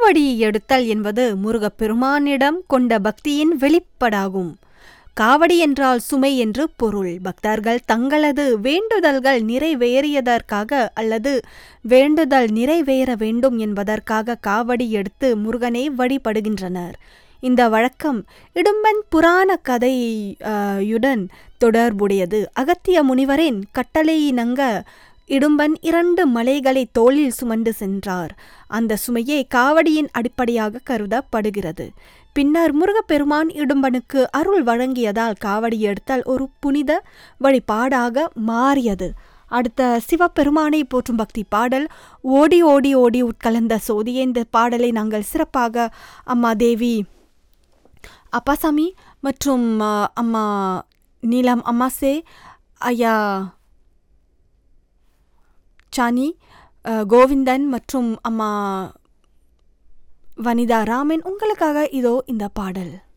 காவடி எடுத்தல் என்பது முருகப்பெருமானிடம் கொண்ட பக்தியின் வெளிப்பாடாகும் காவடி என்றால் சுமை என்று பொருள் பக்தர்கள் தங்களது வேண்டுதல்கள் நிறைவேறியதற்காக அல்லது வேண்டுதல் நிறைவேற வேண்டும் என்பதற்காக காவடி எடுத்து முருகனை வழிபடுகின்றனர் இந்த வழக்கம் இடும்பன் புராண கதையுடன் தொடர்புடையது அகத்திய முனிவரின் கட்டளையினங்க இடும்பன் இரண்டு மலைகளை தோளில் சுமந்து சென்றார் அந்த சுமையே காவடியின் அடிப்படையாக கருதப்படுகிறது பின்னர் முருகப்பெருமான் இடும்பனுக்கு அருள் வழங்கியதால் காவடி எடுத்தல் ஒரு புனித வழிபாடாக மாறியது அடுத்த சிவபெருமானை போற்றும் பக்தி பாடல் ஓடி ஓடி ஓடி உட்கலந்த சோதியே இந்த பாடலை நாங்கள் சிறப்பாக அம்மா தேவி அப்பாசாமி மற்றும் அஹ், அம்மா நீலம் அம்மாசே ஐயா சானி அஹ், கோவிந்தன் மற்றும் அம்மா வனிதா ராமன் உங்களுக்காக இதோ இந்த பாடல்